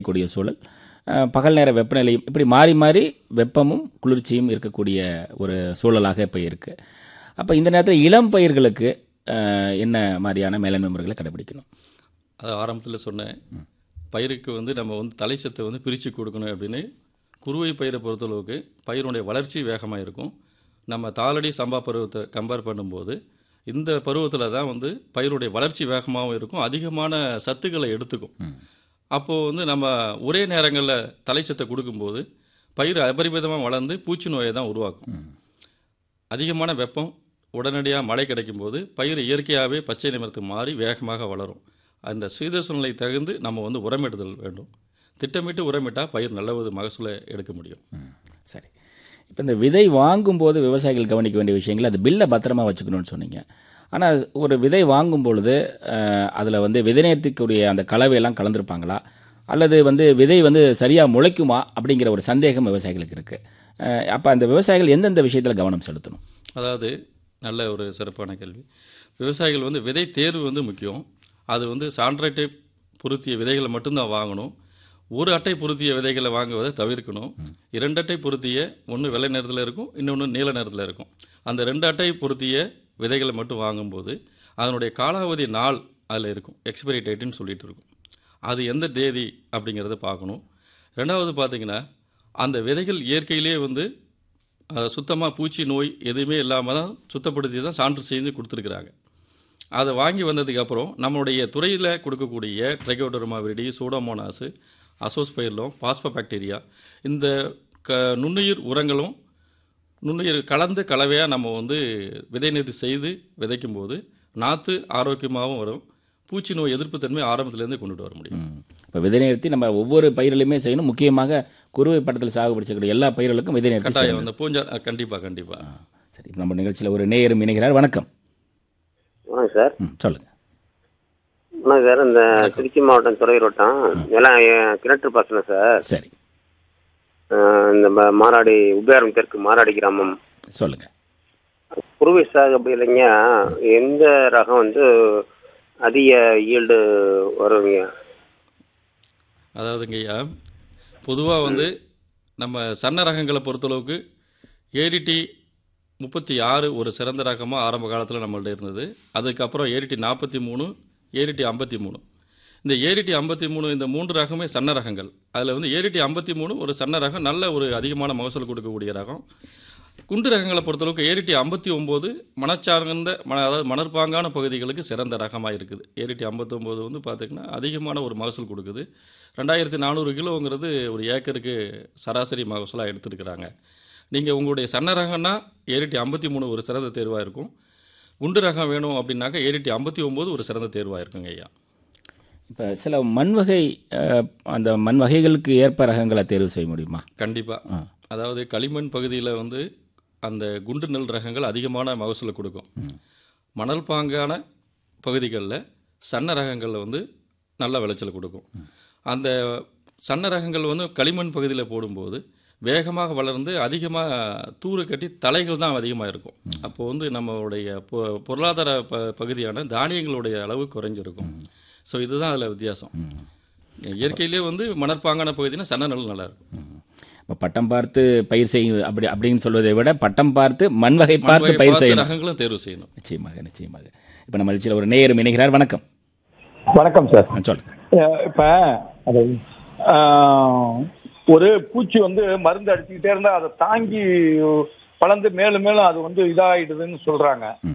கூடிய சூழல் அஹ், பகல் நேர வெப்பநிலையும் இப்படி மாறி மாறி வெப்பமும் குளிர்ச்சியும் இருக்கக்கூடிய ஒரு சூழலாக இப்போ இருக்குது அப்போ இந்த நேரத்தில் இளம் பயிர்களுக்கு அஹ், என்ன மாதிரியான மேலாண்மை முறைகளை கடைபிடிக்கணும் அது ஆரம்பத்தில் சொன்னேன் பயிருக்கு வந்து நம்ம வந்து தலைச்சத்தை வந்து பிரித்து கொடுக்கணும் அப்படின்னு குறுவை பயிரை பொறுத்தளவுக்கு பயிருடைய வளர்ச்சி வேகமாக இருக்கும் நம்ம தாளடி சம்பா பருவத்தை கம்பேர் பண்ணும்போது இந்த பருவத்தில் தான் வந்து பயிருடைய வளர்ச்சி வேகமாகவும் இருக்கும் அதிகமான சத்துக்களை எடுத்துக்கும் அப்போது வந்து நம்ம ஒரே நேரங்களில் தலைச்சத்தை கொடுக்கும்போது பயிர் அபரிமிதமாக வளர்ந்து பூச்சி நோயை தான் உருவாக்கும் அதிகமான வெப்பம் உடனடியாக மழை கிடைக்கும்போது பயிர் இயற்கையாகவே பச்சை நிறத்துக்கு மாறி வேகமாக வளரும் அந்த சீத சூழ்நிலை தகுந்து நம்ம வந்து உரமிடுதல் வேண்டும் திட்டமிட்டு உரமிட்டால் பயிர் நல்ல மகசூலை எடுக்க முடியும் சரி இப்போ இந்த விதை வாங்கும்போது விவசாயிகள் கவனிக்க வேண்டிய விஷயங்கள் அது பில்லை பத்திரமா வச்சுக்கணும்னு சொன்னீங்க ஆனால் ஒரு விதை வாங்கும் பொழுது அதில் வந்து விதை நேர்த்திக்கூடிய அந்த கலவையெல்லாம் கலந்துருப்பாங்களா அல்லது வந்து விதை வந்து சரியாக முளைக்குமா அப்படிங்கிற ஒரு சந்தேகம் விவசாயிகளுக்கு இருக்குது அப்போ அந்த விவசாயிகள் எந்தெந்த விஷயத்தில் கவனம் செலுத்தணும் அதாவது நல்ல ஒரு சிறப்பான கேள்வி விவசாயிகள் வந்து விதை தேர்வு வந்து முக்கியம் அது வந்து சான்றைட்டை பொருத்திய விதைகளை மட்டும்தான் வாங்கணும் ஒரு அட்டை பொருத்திய விதைகளை வாங்குவதை தவிர்க்கணும் இரண்டு அட்டை பொருத்திய ஒன்று வெள்ளை நிறத்தில் இருக்கும் இன்னொன்று நீல நிறத்தில் இருக்கும் அந்த ரெண்டு அட்டை பொருத்திய விதைகளை மட்டும் வாங்கும்போது அதனுடைய காலாவதி நாள் அதில் இருக்கும் எக்ஸ்பைரி டேட்டுன்னு சொல்லிட்டு இருக்கும் அது எந்த தேதி அப்படிங்கிறத பார்க்கணும் ரெண்டாவது பார்த்தீங்கன்னா அந்த விதைகள் இயற்கையிலே வந்து சுத்தமாக பூச்சி நோய் எதுவுமே இல்லாமல் தான் சுத்தப்படுத்தி தான் சான்று செஞ்சு கொடுத்துருக்குறாங்க அதை வாங்கி வந்ததுக்கு அப்புறம் நம்மளுடைய துறையில் கொடுக்கக்கூடிய trichoderma viride pseudomonas azospirillum phosphobacteria இந்த க நுண்ணுயிர் உரங்களும் நுண்ணுயிர் கலந்து கலவையாக நம்ம வந்து விதை நேர்த்தி செய்து விதைக்கும் போது நாற்று ஆரோக்கியமாகவும் வரும் பூச்சி நோய் எதிர்ப்பு தன்மை ஆரம்பத்துலேருந்தே கொண்டுட்டு வர முடியும் இப்போ விதை நேர்த்தி நம்ம ஒவ்வொரு பயிரிலுமே செய்யணும் முக்கியமாக குறுவை படத்தில் சாகுபடி செய்யக்கூடிய எல்லா பயிர்களுக்கும் விதை நேர்த்தி கட்டாயம் செய்யணும் அந்த பூஞ்சா கண்டிப்பாக கண்டிப்பாக சரி இப்ப நம்ம நிகழ்ச்சியில் ஒரு நேயரும் இணைகிறார் வணக்கம் வணக்கம் சார் ம் சொல்லுங்கள் வணக்கம் சார் இந்த திருச்சி மாவட்டம் துறையூர் வட்டம் எல்லாம் என் கிணற்று பாசனம் சார் சரி அஹ் இந்த ம- மாராடி உபயாரம் தெற்கு மாராடி கிராமம் சொல்லுங்கள் குருவை சாகுபடியிலைங்க எந்த ரகம் வந்து அதிக ஈல்டு வருவீங்க அதாவதுங்கய்யா பொதுவாக வந்து நம்ம சன்ன ரகங்களை பொறுத்தளவுக்கு ஏடிடி முப்பத்தி ஆறு ஒரு சிறந்த ரகமாக ஆரம்ப காலத்தில் நம்மள்ட்ட இருந்தது அதுக்கப்புறம் ஏடிடி நாற்பத்தி மூணு ஏடிடி ஐம்பத்தி மூணு இந்த ஏடிடி ஐம்பத்தி மூணு இந்த மூன்று ரகமே சன்ன ரகங்கள் அதில் வந்து ஏடிடி ஐம்பத்தி மூணு ஒரு சன்ன ரகம் நல்ல ஒரு அதிகமான மகசூல் கொடுக்கக்கூடிய ரகம் குண்டு ரகங்களை பொறுத்தளவுக்கு ஏரிட்டி ஐம்பத்தி ஒம்பது மணச்சார்ந்த மன அதாவது மணற்பாங்கான பகுதிகளுக்கு சிறந்த ரகமாக இருக்குது ஏரிட்டி ஐம்பத்தொம்போது வந்து பார்த்திங்கன்னா அதிகமான ஒரு மகசூல் கொடுக்குது ரெண்டாயிரத்தி நானூறு கிலோங்கிறது ஒரு ஏக்கருக்கு சராசரி மகசூலாக எடுத்துருக்குறாங்க நீங்கள் உங்களுடைய சன்ன ரகம்னா ஏரிட்டி ஐம்பத்தி மூணு ஒரு சிறந்த தேர்வாக இருக்கும் குண்டு ரகம் வேணும் அப்படின்னாக்கா ஏரிட்டி ஐம்பத்தி ஒம்பது ஒரு சிறந்த தேர்வாக இருக்குங்க ஐயா இப்போ சில மண் வகை அஹ், அந்த மண் வகைகளுக்கு ஏற்ப ரகங்களை தேர்வு செய்ய முடியுமா கண்டிப்பாக அதாவது களிமண் பகுதியில் வந்து அந்த குண்டு நெல் ரகங்கள் அதிகமான மகசூலை கொடுக்கும் மணல் பாங்கான பகுதிகளில் சன்ன ரகங்களில் வந்து நல்ல விளைச்சல் கொடுக்கும் அந்த சன்ன ரகங்கள் வந்து களிமண் பகுதியில் போடும்போது வேகமாக வளர்ந்து அதிகமாக தூறு கட்டி தலைகள் தான் அதிகமாக இருக்கும் அப்போ வந்து நம்மளுடைய பொ- பொருளாதார ப பகுதியான தானியங்களுடைய அளவு குறைஞ்சிருக்கும் ஸோ இதுதான் அதில் வித்தியாசம் இயற்கையிலே வந்து மணற்பாங்கான பகுதினா சன்ன நெல் நல்லா இருக்கும் இப்போ பட்டம் பார்த்து பயிர் செய்யும் அப்படி அப்படின்னு சொல்வதை விட பட்டம் பார்த்து மண் வகை பார்த்து மண் வகை பயிர் பார்த்து செய்யணும் ரகங்களும் தேர்வு செய்யணும் நிச்சயமாக நிச்சயமாக இப்போ நம்ம நிகழ்ச்சியில் ஒரு நேயரும் இணைகிறார் வணக்கம் வணக்கம் சார் ஆ, சொல்லுங்க அஹ் இப்ப அது ஆஹ், ஒரு பூச்சி வந்து மருந்து அடிச்சுக்கிட்டே இருந்தா அதை தாங்கி வளர்ந்து மேலும் மேலும் அது வந்து இதாயிடுதுன்னு சொல்றாங்க ம்.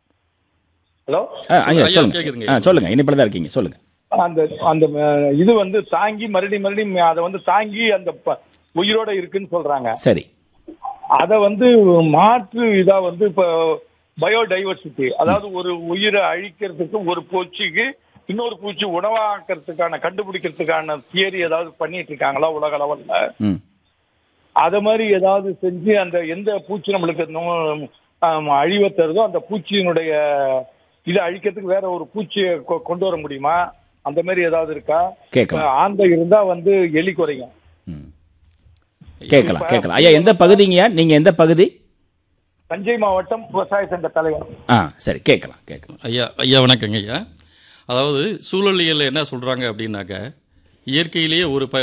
ஹலோ ஆ, ஐயா ஐயா, சொல்லுங்க கேக்குதுங்க. ஆ சொல்லுங்க இனிப்பில் தான் இருக்கீங்க சொல்லுங்க அந்த அந்த அஹ், இது வந்து தாங்கி மறுபடியும் மறுபடியும் அதை வந்து தாங்கி அந்த ப- உயிரோட இருக்குன்னு சொல்றாங்க சரி அதை வந்து மாற்று இதா வந்து இப்ப பயோடைவர்சிட்டி அதாவது ஒரு உயிரை அழிக்கிறதுக்கு ஒரு பூச்சிக்கு இன்னொரு பூச்சி உணவாக்குறதுக்கான கண்டுபிடிக்கிறதுக்கான தியரி ஏதாவது பண்ணிட்டு இருக்காங்களா உலக அளவுல ம் அத மாதிரி ஏதாவது செஞ்சு அந்த எந்த பூச்சி நம்மளுக்கு நோ- ஆம், அழிவை தருதோ அந்த பூச்சியினுடைய இதை அழிக்கிறதுக்கு வேற ஒரு பூச்சியை கொ- கொண்டு வர முடியுமா அந்த மாதிரி ஏதாவது இருக்கா கேட்கலாம் ஆந்தை இருந்தா வந்து எலி குறையும் ம் கேட்கலாம் கேட்கலாம் ஐயா எந்த பகுதிங்கய்யா நீங்கள் எந்த பகுதி தஞ்சை மாவட்டம் விவசாய சங்க தலைவர் ஆ சரி கேட்கலாம் கேட்கலாம் ஐயா ஐயா வணக்கங்க ஐயா அதாவது சூழலியலில் என்ன சொல்கிறாங்க அப்படின்னாக்க இயற்கையிலேயே ஒரு ப